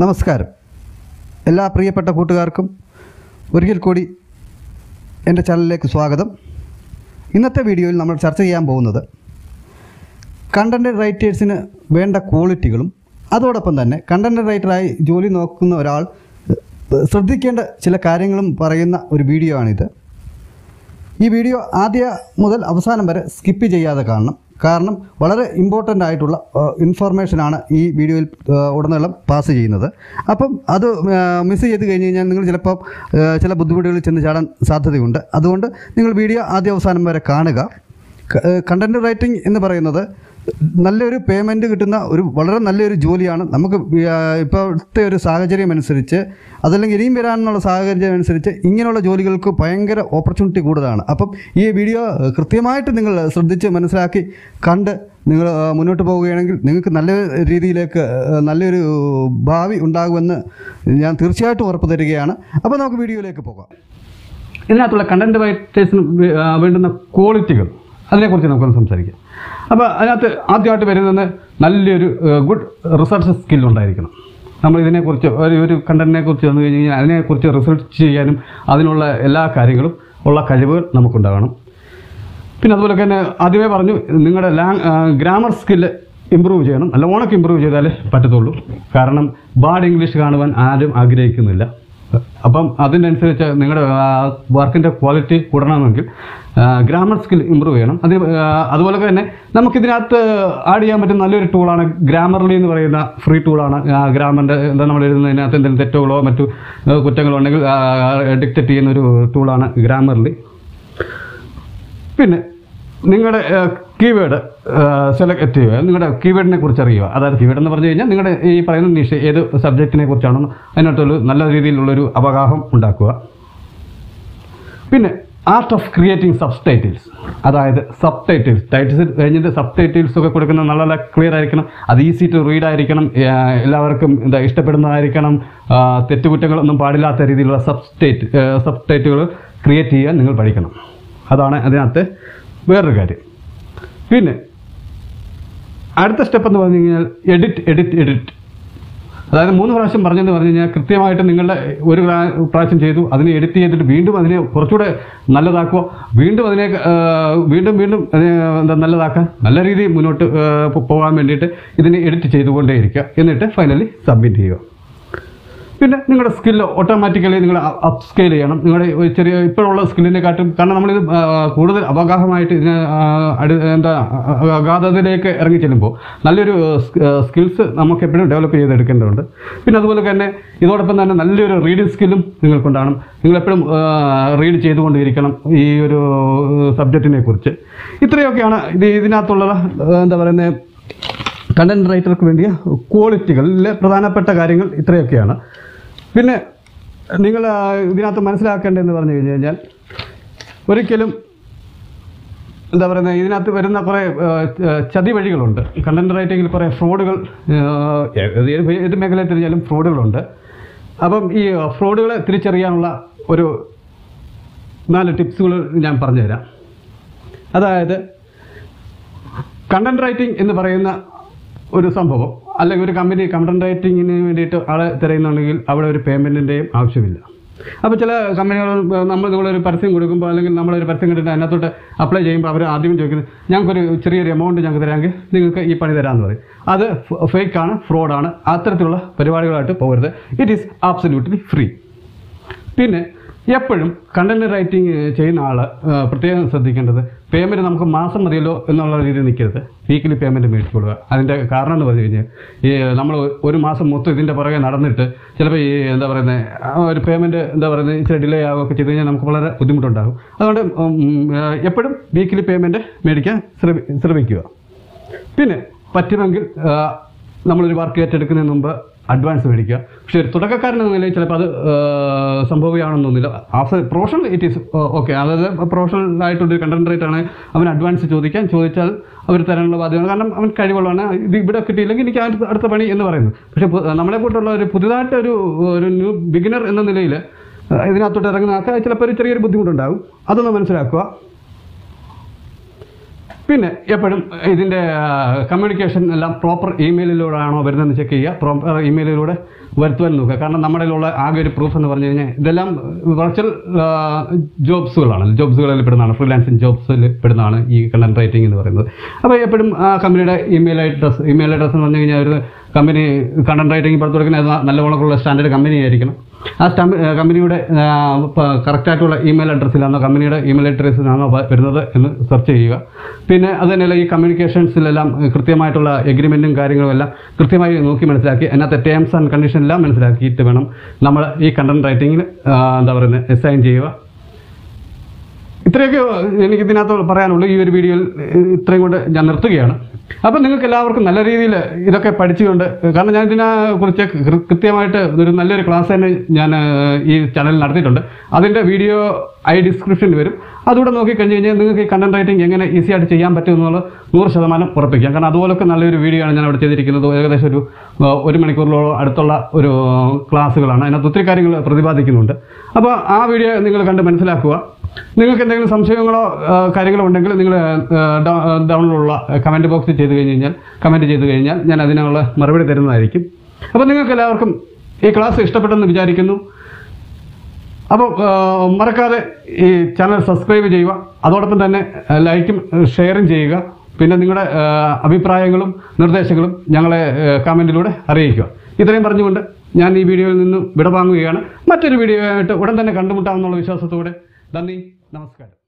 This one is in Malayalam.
നമസ്കാരം എല്ലാ പ്രിയപ്പെട്ട കൂട്ടുകാർക്കും ഒരിക്കൽ കൂടി എൻ്റെ ചാനലിലേക്ക് സ്വാഗതം ഇന്നത്തെ വീഡിയോയിൽ നമ്മൾ ചർച്ച ചെയ്യാൻ പോകുന്നത് കണ്ടൻറ് റൈറ്റേഴ്സിന് വേണ്ട ക്വാളിറ്റികളും അതോടൊപ്പം തന്നെ കണ്ടൻറ് റൈറ്ററായി ജോലി നോക്കുന്ന ഒരാൾ ഏഹ്, ശ്രദ്ധിക്കേണ്ട ചില കാര്യങ്ങളും പറയുന്ന ഒരു വീഡിയോ ആണിത് ഈ വീഡിയോ ആദ്യ മുതൽ അവസാനം വരെ സ്കിപ്പ് ചെയ്യാതെ കാണണം കാരണം വളരെ ഇമ്പോർട്ടൻ്റ് ആയിട്ടുള്ള ഇൻഫർമേഷനാണ് ഈ വീഡിയോയിൽ ആ, ഉടനീളം പാസ് ചെയ്യുന്നത് അപ്പം അത് മിസ് ചെയ്ത് കഴിഞ്ഞ് കഴിഞ്ഞാൽ നിങ്ങൾ ചിലപ്പോൾ ആ, ചില ബുദ്ധിമുട്ടുകളിൽ ചെന്ന് ചാടാൻ സാധ്യതയുണ്ട് അതുകൊണ്ട് നിങ്ങൾ വീഡിയോ ആദ്യ അവസാനം വരെ കാണുക കണ്ടൻറ് റൈറ്റിംഗ് എന്ന് പറയുന്നത് നല്ലൊരു പേയ്മെൻറ്റ് കിട്ടുന്ന ഒരു വളരെ നല്ലൊരു ജോലിയാണ് നമുക്ക് ആ, ഇപ്പോഴത്തെ ഒരു സാഹചര്യം അനുസരിച്ച് അതല്ലെങ്കിൽ ഇനിയും വരാനുള്ള സാഹചര്യം അനുസരിച്ച് ഇങ്ങനെയുള്ള ജോലികൾക്ക് ഭയങ്കര ഓപ്പർച്യൂണിറ്റി കൂടുതലാണ് അപ്പം ഈ വീഡിയോ കൃത്യമായിട്ട് നിങ്ങൾ ശ്രദ്ധിച്ച് മനസ്സിലാക്കി കണ്ട് നിങ്ങൾ ആ, മുന്നോട്ട് പോവുകയാണെങ്കിൽ നിങ്ങൾക്ക് നല്ല രീതിയിലേക്ക് ആ, നല്ലൊരു ഭാവി ഉണ്ടാകുമെന്ന് ഞാൻ തീർച്ചയായിട്ടും ഉറപ്പ് തരികയാണ് അപ്പോൾ നമുക്ക് വീഡിയോയിലേക്ക് പോകാം ഇതിനകത്തുള്ള കണ്ടന്റ് റൈറ്റേഴ്സിന് വേ- ആ, വേണ്ടുന്ന ക്വാളിറ്റികൾ അതിനെക്കുറിച്ച് നമുക്കൊന്ന് സംസാരിക്കാം അപ്പോൾ അതിനകത്ത് ആദ്യമായിട്ട് വരുന്നത് നല്ലൊരു ഗുഡ് റിസർച്ച് സ്കിൽ ഉണ്ടായിരിക്കണം നമ്മൾ ഇതിനെക്കുറിച്ച് ഒരു ഒരു കണ്ടന്റിനെ കുറിച്ച് വന്നു കഴിഞ്ഞ് കഴിഞ്ഞാൽ അതിനെക്കുറിച്ച് റിസർച്ച് ചെയ്യാനും അതിനുള്ള എല്ലാ കാര്യങ്ങളും ഉള്ള കഴിവുകൾ നമുക്കുണ്ടാകണം പിന്നെ അതുപോലെ തന്നെ ആദ്യമേ പറഞ്ഞു നിങ്ങളുടെ ലാങ് ഗ്രാമർ സ്കില്ല് ഇമ്പ്രൂവ് ചെയ്യണം നല്ലവണ്ണമൊക്കെ ഇമ്പ്രൂവ് ചെയ്താലേ പറ്റത്തുള്ളൂ കാരണം ബാഡ് ഇംഗ്ലീഷ് കാണുവാൻ ആരും ആഗ്രഹിക്കുന്നില്ല അപ്പം അതിനനുസരിച്ച് നിങ്ങളുടെ വർക്കിൻ്റെ ക്വാളിറ്റി കൂടണമെങ്കിൽ ഗ്രാമർ സ്കിൽ ഇമ്പ്രൂവ് ചെയ്യണം അത് ആ, അതുപോലെ തന്നെ നമുക്കിതിനകത്ത് ആഡ് ചെയ്യാൻ പറ്റുന്ന നല്ലൊരു ടൂളാണ് ഗ്രാമർലി എന്ന് പറയുന്ന ഫ്രീ ടൂളാണ് ഗ്രാമറിൻ്റെ എന്താ നമ്മൾ എഴുതുന്നതിനകത്ത് എന്തെങ്കിലും തെറ്റുകളോ മറ്റു ആ, കുറ്റങ്ങളോ ഉണ്ടെങ്കിൽ ഡിക്റ്റേറ്റ് ചെയ്യുന്ന ഒരു ടൂളാണ് ഗ്രാമർലി പിന്നെ നിങ്ങളുടെ കീവേഡ് സെലക്ട് ചെയ്യുക നിങ്ങളുടെ കീവേഡിനെ കുറിച്ച് അറിയുക അതായത് കീവേഡ് എന്ന് പറഞ്ഞു കഴിഞ്ഞാൽ നിങ്ങളുടെ ഈ പറയുന്ന നിഷ ഏത് സബ്ജക്റ്റിനെ കുറിച്ചാണെന്ന് അതിനകത്തൊരു നല്ല രീതിയിലുള്ളൊരു അവഗാഹം ഉണ്ടാക്കുക പിന്നെ art of creating subtitles അതായത് സബ് ടൈറ്റിൽസ് ടൈറ്റിൽസ് കഴിഞ്ഞിട്ട് സബ് ടൈറ്റിൽസ് ഒക്കെ കൊടുക്കുന്ന നല്ല നല്ല ക്ലിയർ ആയിരിക്കണം അത് ഈസി ടു റീഡ് ആയിരിക്കണം ആ, എല്ലാവർക്കും എന്താ ഇഷ്ടപ്പെടുന്നതായിരിക്കണം ആ, തെറ്റുകുറ്റങ്ങളൊന്നും പാടില്ലാത്ത രീതിയിലുള്ള സബ് സ്റ്റേറ്റ് സബ് ടൈറ്റുകൾ ക്രിയേറ്റ് ചെയ്യാൻ നിങ്ങൾ പഠിക്കണം അതാണ് അതിനകത്ത് വേറൊരു കാര്യം പിന്നെ അടുത്ത സ്റ്റെപ്പ് എന്ന് പറഞ്ഞു കഴിഞ്ഞാൽ എഡിറ്റ് എഡിറ്റ് എഡിറ്റ് അതായത് മൂന്ന് പ്രാവശ്യം പറഞ്ഞെന്ന് പറഞ്ഞു കഴിഞ്ഞാൽ കൃത്യമായിട്ട് നിങ്ങളുടെ ഒരു പ്രാ- പ്രാവശ്യം ചെയ്തു അതിനെ എഡിറ്റ് ചെയ്തിട്ട് വീണ്ടും അതിനെ കുറച്ചുകൂടെ നല്ലതാക്കുക വീണ്ടും അതിനെ ആ, വീണ്ടും വീണ്ടും അതിനെ എന്താ നല്ലതാക്കാൻ നല്ല രീതിയിൽ മുന്നോട്ട് ആ, പോ- പോകാൻ വേണ്ടിയിട്ട് ഇതിനെ എഡിറ്റ് ചെയ്തുകൊണ്ടേയിരിക്കുക എന്നിട്ട് ഫൈനലി സബ്മിറ്റ് ചെയ്യുക പിന്നെ നിങ്ങളുടെ സ്കില്ല് ഓട്ടോമാറ്റിക്കലി നിങ്ങൾ അപ്പ് സ്കെയിൽ ചെയ്യണം നിങ്ങളുടെ ഒരു ചെറിയ ഇപ്പോഴുള്ള സ്കില്ലിനെക്കാട്ടും കാരണം നമ്മളിത് ആ, കൂടുതൽ അവഗാഹമായിട്ട് ഇതിനെ ആ, അടി എന്താ ആ, അഗാധതയിലേക്ക് ഇറങ്ങി ചെല്ലുമ്പോൾ നല്ലൊരു സ്കിൽസ് നമുക്ക് എപ്പോഴും ഡെവലപ്പ് ചെയ്തെടുക്കേണ്ടതുണ്ട് പിന്നെ അതുപോലെ തന്നെ ഇതോടൊപ്പം തന്നെ നല്ലൊരു റീഡിങ് സ്കില്ലും നിങ്ങൾക്കുണ്ടാകണം നിങ്ങളെപ്പോഴും റീഡ് ചെയ്തുകൊണ്ടിരിക്കണം ഈ ഒരു സബ്ജക്റ്റിനെ കുറിച്ച് ഇത്രയൊക്കെയാണ് ഇത് ഇതിനകത്തുള്ള ആ, എന്താ പറയുന്നത് കണ്ടന്റ് റൈറ്റർക്ക് വേണ്ടിയ ക്വാളിറ്റികളിലെ പ്രധാനപ്പെട്ട കാര്യങ്ങൾ ഇത്രയൊക്കെയാണ് പിന്നെ നിങ്ങൾ ആ, ഇതിനകത്ത് മനസ്സിലാക്കേണ്ടതെന്ന് പറഞ്ഞു കഴിഞ്ഞ് കഴിഞ്ഞാൽ ഒരിക്കലും എന്താ പറയുന്നത് ഇതിനകത്ത് വരുന്ന കുറേ ആ, ച- ചതി വഴികളുണ്ട് കണ്ടന്റ് റൈറ്റിങ്ങിൽ കുറേ ഫ്രോഡുകൾ ഏത് ഏത് മേഖലയിൽ തിരിഞ്ഞാലും ഫ്രോഡുകളുണ്ട് അപ്പം ഈ ഫ്രോഡുകളെ തിരിച്ചറിയാനുള്ള ഒരു നാല് ടിപ്സുകൾ ഞാൻ പറഞ്ഞുതരാം അതായത് കണ്ടന്റ് റൈറ്റിംഗ് എന്ന് പറയുന്ന ഒരു സംഭവം അല്ലെങ്കിൽ ഒരു കമ്പനി കണ്ടന്റ് റൈറ്റിങ്ങിന് വേണ്ടിയിട്ട് ആളെ തിരയുന്നുണ്ടെങ്കിൽ അവിടെ ഒരു പേയ്മെൻറ്റിൻ്റെയും ആവശ്യമില്ല അപ്പോൾ ചില കമ്പനികൾ നമ്മൾ നിങ്ങളൊരു പരസ്യം കൊടുക്കുമ്പോൾ അല്ലെങ്കിൽ നമ്മളൊരു പരസ്യം കണ്ടിട്ട് അതിനകത്തോട്ട് അപ്ലൈ ചെയ്യുമ്പോൾ അവർ ആദ്യം ചോദിക്കുന്നത് ഞങ്ങൾക്കൊരു ചെറിയൊരു എമൗണ്ട് ഞങ്ങൾക്ക് തരാമെങ്കിൽ നിങ്ങൾക്ക് ഈ പണി തരാമെന്ന് പറയും അത് ഫേക്കാണ് ഫ്രോഡാണ് അത്തരത്തിലുള്ള പരിപാടികളായിട്ട് പോകരുത് ഇറ്റ് ഈസ് ആബ്സല്യൂട്ട്ലി ഫ്രീ പിന്നെ എപ്പോഴും കണ്ടന്റ് റൈറ്റിംഗ് ചെയ്യുന്ന ആൾ പ്രത്യേകം ശ്രദ്ധിക്കേണ്ടത് പേയ്മെൻറ്റ് നമുക്ക് മാസം മതിയല്ലോ എന്നുള്ള രീതിയിൽ നിൽക്കരുത് വീക്കിലി പേയ്മെൻറ്റ് മേടിച്ചു കൊടുക്കുക അതിൻ്റെ കാരണം എന്ന് പറഞ്ഞു കഴിഞ്ഞാൽ ഈ നമ്മൾ ഒരു മാസം മൊത്തം ഇതിൻ്റെ പുറകെ നടന്നിട്ട് ചിലപ്പോൾ ഈ എന്താ പറയുന്നത് ഒരു പേയ്മെൻറ്റ് എന്താ പറയുന്നത് ഇച്ചിരി ഡിലേ ആവുകയൊക്കെ ചെയ്ത് കഴിഞ്ഞാൽ നമുക്ക് വളരെ ബുദ്ധിമുട്ടുണ്ടാകും അതുകൊണ്ട് എപ്പോഴും വീക്കിലി പേയ്മെൻറ്റ് മേടിക്കാൻ ശ്രമി ശ്രമിക്കുക പിന്നെ പറ്റുമെങ്കിൽ ആ, നമ്മളൊരു വർക്ക് ഏറ്റെടുക്കുന്നതിന് മുമ്പ് അഡ്വാൻസ് മേടിക്കുക പക്ഷേ ഒരു തുടക്കക്കാരൻ എന്ന നിലയിൽ ചിലപ്പോൾ അത് ആ, സംഭവിക്കുകയാണെന്നൊന്നുമില്ല after professional it is okay അതായത് പ്രൊഫഷണൽ ആയിട്ടൊരു കണ്ടന്റ് റേറ്റ് ആണ് അവൻ അഡ്വാൻസ് ചോദിക്കാൻ ചോദിച്ചാൽ അവർ തരാനുള്ള ബാധ്യതയാണ് കാരണം അവൻ കഴിവുള്ളതാണ് ഇത് ഇവിടെ കിട്ടിയില്ലെങ്കിൽ എനിക്ക് അടുത്ത അടുത്ത പണി എന്ന് പറയുന്നു പക്ഷേ പു- നമ്മളെ കൂട്ടുള്ള ഒരു പുതുതായിട്ട് ഒരു ഒരു ന്യൂ ബിഗിനർ എന്ന നിലയിൽ ഇതിനകത്തോട്ട് ഇറങ്ങുന്ന ആൾക്ക് ചിലപ്പോൾ ഒരു ചെറിയൊരു ബുദ്ധിമുട്ടുണ്ടാകും അതൊന്ന് മനസ്സിലാക്കുക പിന്നെ എപ്പോഴും ഇതിൻ്റെ കമ്മ്യൂണിക്കേഷൻ എല്ലാം പ്രോപ്പർ ഇമെയിലിലൂടെ ആണോ വരുന്നതെന്ന് ചെക്ക് ചെയ്യുക പ്രോപ്പർ ഇമെയിലിലൂടെ വരുത്തുവാൻ നോക്കുക കാരണം നമ്മുടെ ഉള്ള ആകെ ഒരു പ്രൂഫ് എന്ന് പറഞ്ഞു കഴിഞ്ഞാൽ ഇതെല്ലാം വെർച്വൽ ജോബ്സുകളാണ് ജോബ്സുകളിൽ പെടുന്നതാണ് ഫ്രീലാൻസിങ് ജോബ്സിൽ പെടുന്നതാണ് ഈ കണ്ടന്റ് റൈറ്റിംഗ് എന്ന് പറയുന്നത് അപ്പോൾ എപ്പോഴും ആ കമ്പനിയുടെ ഇമെയിൽ അഡ്രസ് ഇമെയിൽ അഡ്രസ് എന്ന് പറഞ്ഞു കഴിഞ്ഞാൽ ഒരു കമ്പനി കണ്ടന്റ് റൈറ്റിംഗ് പുറത്തു കൊടുക്കുന്ന നല്ല ഉണക്കുള്ള സ്റ്റാൻഡേർഡ് കമ്പനി ആയിരിക്കണം ആ സ്റ്റാമ്പ് കമ്പനിയുടെ കറക്റ്റായിട്ടുള്ള ഇമെയിൽ അഡ്രസ്സിലാണോ കമ്പനിയുടെ ഇമെയിൽ അഡ്രസ്സിലാണോ വ- വരുന്നത് എന്ന് സെർച്ച് ചെയ്യുക പിന്നെ അത് തന്നെയല്ല ഈ കമ്മ്യൂണിക്കേഷൻസിലെല്ലാം കൃത്യമായിട്ടുള്ള എഗ്രിമെൻറ്റും കാര്യങ്ങളും എല്ലാം കൃത്യമായി നോക്കി മനസ്സിലാക്കി അതിനകത്തെ ടേംസ് ആൻഡ് കണ്ടീഷൻ എല്ലാം മനസ്സിലാക്കിയിട്ട് വേണം നമ്മൾ ഈ കണ്ടന്റ് റൈറ്റിങ്ങിൽ എന്താ പറയുന്നത് അസൈൻ ചെയ്യുക ഇത്രയൊക്കെ എനിക്ക് ഇതിനകത്ത് പറയാനുള്ളൂ ഈ ഒരു വീഡിയോയിൽ ഇത്രയും കൊണ്ട് ഞാൻ നിർത്തുകയാണ് അപ്പം നിങ്ങൾക്ക് എല്ലാവർക്കും നല്ല രീതിയിൽ ഇതൊക്കെ പഠിച്ചുകൊണ്ട് കാരണം ഞാൻ ഇതിനെ കുറിച്ച് കൃ- കൃത്യമായിട്ട് ഒരു നല്ലൊരു ക്ലാസ് തന്നെ ഞാൻ ഏഹ്, ഈ ചാനലിൽ നടത്തിയിട്ടുണ്ട് അതിൻ്റെ വീഡിയോ ഐ ഡിസ്ക്രിപ്ഷനിൽ വരും അതുകൂടെ നോക്കി കഴിഞ്ഞ് കഴിഞ്ഞാൽ നിങ്ങൾക്ക് ഈ കണ്ടന്റ് റൈറ്റിംഗ് എങ്ങനെ ഈസി ആയിട്ട് ചെയ്യാൻ പറ്റും എന്നുള്ളത് നൂറ് ശതമാനം ഉറപ്പിക്കാം കാരണം അതുപോലൊക്കെ നല്ലൊരു വീഡിയോ ആണ് ഞാൻ അവിടെ ചെയ്തിരിക്കുന്നത് ഏകദേശം ഒരു ഏഹ്, ഒരു മണിക്കൂറിലോളം അടുത്തുള്ള ഒരു ഡീറ്റെയിൽസുകളാണ് അതിനകത്ത് ഒത്തിരി കാര്യങ്ങൾ പ്രതിപാദിക്കുന്നുണ്ട് അപ്പോൾ ആ വീഡിയോ നിങ്ങൾ കണ്ട് മനസ്സിലാക്കുക നിങ്ങൾക്ക് എന്തെങ്കിലും സംശയങ്ങളോ ആ, കാര്യങ്ങളോ ഉണ്ടെങ്കിൽ നിങ്ങൾ ഡൗണിലുള്ള കമൻറ്റ് ബോക്സിൽ ചെയ്ത് കഴിഞ്ഞ് കഴിഞ്ഞാൽ കമൻറ്റ് ചെയ്ത് കഴിഞ്ഞാൽ ഞാൻ അതിനുള്ള മറുപടി തരുന്നതായിരിക്കും അപ്പോൾ നിങ്ങൾക്ക് എല്ലാവർക്കും ഈ ക്ലാസ് ഇഷ്ടപ്പെട്ടെന്ന് വിചാരിക്കുന്നു അപ്പോൾ ആ, മറക്കാതെ ഈ ചാനൽ സബ്സ്ക്രൈബ് ചെയ്യുക അതോടൊപ്പം തന്നെ ആ, ലൈക്കും ഷെയറും ചെയ്യുക പിന്നെ നിങ്ങളുടെ ആ, അഭിപ്രായങ്ങളും നിർദ്ദേശങ്ങളും ഞങ്ങളെ കമൻറ്റിലൂടെ അറിയിക്കുക ഇത്രയും പറഞ്ഞുകൊണ്ട് ഞാൻ ഈ വീഡിയോയിൽ നിന്നും വിടവാങ്ങുകയാണ് മറ്റൊരു വീഡിയോ ആയിട്ട് ഉടൻ തന്നെ കണ്ടുമുട്ടാമെന്നുള്ള വിശ്വാസത്തോടെ നന്ദി നമസ്കാരം